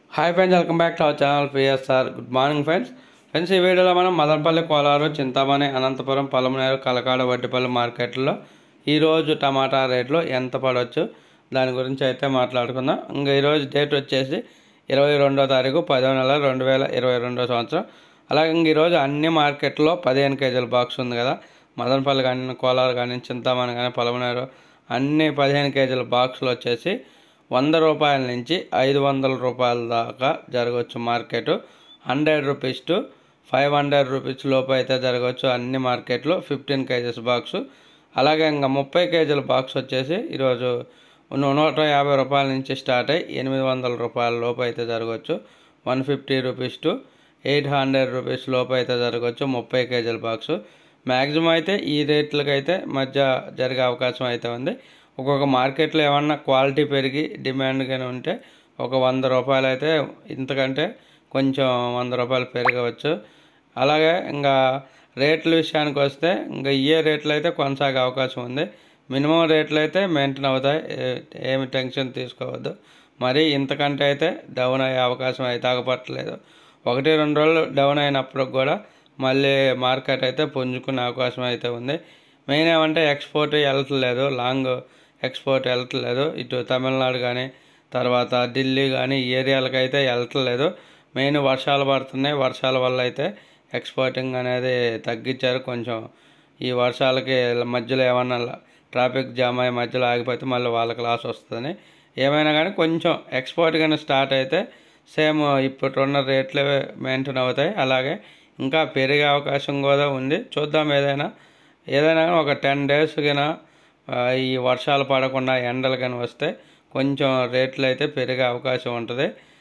hi friends welcome back to our channel P S R good morning friends friends ఈ వీడియోలో మనం మదనపల్లి కోలారు చింతామణి అనంతపురం పలమనేరు కలకాడ వడ్డిపల్లి మార్కెట్లో ఈరోజు టమాటా రేట్లు ఎంత పడవచ్చు దాని గురించి అయితే మాట్లాడుకుందాం ఇంకా ఈరోజు డేట్ వచ్చేసి ఇరవై రెండో తారీఖు పదో నెల రెండు వేల ఇరవై రెండో సంవత్సరం అలాగే ఇంక ఈరోజు అన్ని మార్కెట్లో పదిహేను కేజీల బాక్స్ ఉంది కదా మదనపల్లి కానీ కోలారు కానీ చింతామణి కానీ పలమనేరు అన్ని పదిహేను కేజీల బాక్సులు వచ్చేసి వంద రూపాయల నుంచి ఐదు వందల రూపాయల దాకా జరగవచ్చు market hundred rupees to five hundred rupees లోపు అయితే జరగవచ్చు అన్ని మార్కెట్లో ఫిఫ్టీన్ కేజీస్ బాక్స్ అలాగే ఇంకా ముప్పై కేజీల బాక్స్ వచ్చేసి ఈరోజు ను- నూట యాభై రూపాయల నుంచి స్టార్ట్ అయ్యి ఎనిమిది వందల రూపాయల లోపు అయితే జరగవచ్చు one fifty rupees to eight hundred rupees లోపు అయితే జరగవచ్చు ముప్పై కేజీల బాక్స్ మ్యాక్సిమం అయితే ఈ రేట్లకైతే మధ్య జరిగే అవకాశం అయితే ఉంది ఒక్కొక్క మార్కెట్లో ఏమన్నా క్వాలిటీ పెరిగి డిమాండ్ కానీ ఉంటే ఒక వంద రూపాయలు అయితే ఇంతకంటే కొంచెం వంద రూపాయలు పెరగవచ్చు అలాగే ఇంకా రేట్ల విషయానికి వస్తే ఇంకా ఇయే రేట్లు అయితే కొనసాగే అవకాశం ఉంది మినిమం రేట్లు అయితే మెయింటైన్ అవుతాయి ఏ- ఏమి టెన్షన్ తీసుకోవద్దు మరి ఇంతకంటే అయితే డౌన్ అయ్యే అవకాశం అయితే ఆగపట్టలేదు ఒకటి రెండు రోజులు డౌన్ అయినప్పుడు కూడా మళ్ళీ మార్కెట్ అయితే పుంజుకునే అవకాశం అయితే ఉంది మెయిన్ ఏమంటే ఎక్స్పోర్ట్ వెళ్ళట్లేదు లాంగ్ ఎక్స్పోర్ట్ వెళ్ళట్లేదు ఇటు తమిళనాడు కానీ తర్వాత ఢిల్లీ కానీ ఈ ఏరియాలకు అయితే వెళ్ళట్లేదు మెయిన్ వర్షాలు పడుతున్నాయి వర్షాల వల్ల అయితే ఎక్స్పోర్టింగ్ అనేది తగ్గించారు కొంచెం ఈ వర్షాలకి మధ్యలో ఏమన్నా ట్రాఫిక్ జామ్ అయ్యే మధ్యలో ఆగిపోతే మళ్ళీ వాళ్ళకి లాస్ వస్తుందని ఏమైనా కానీ కొంచెం ఎక్స్పోర్ట్ కానీ స్టార్ట్ అయితే సేమ్ ఇప్పుడున్న రేట్లే మెయింటైన్ అవుతాయి అలాగే ఇంకా పెరిగే అవకాశం కూడా ఉంది చూద్దాం ఏదైనా ఏదైనా కానీ ఒక టెన్ డేస్ కినా ఈ వర్షాలు పడకుండా ఎండలు కానీ వస్తే కొంచెం రేట్లు అయితే పెరిగే అవకాశం ఉంటుంది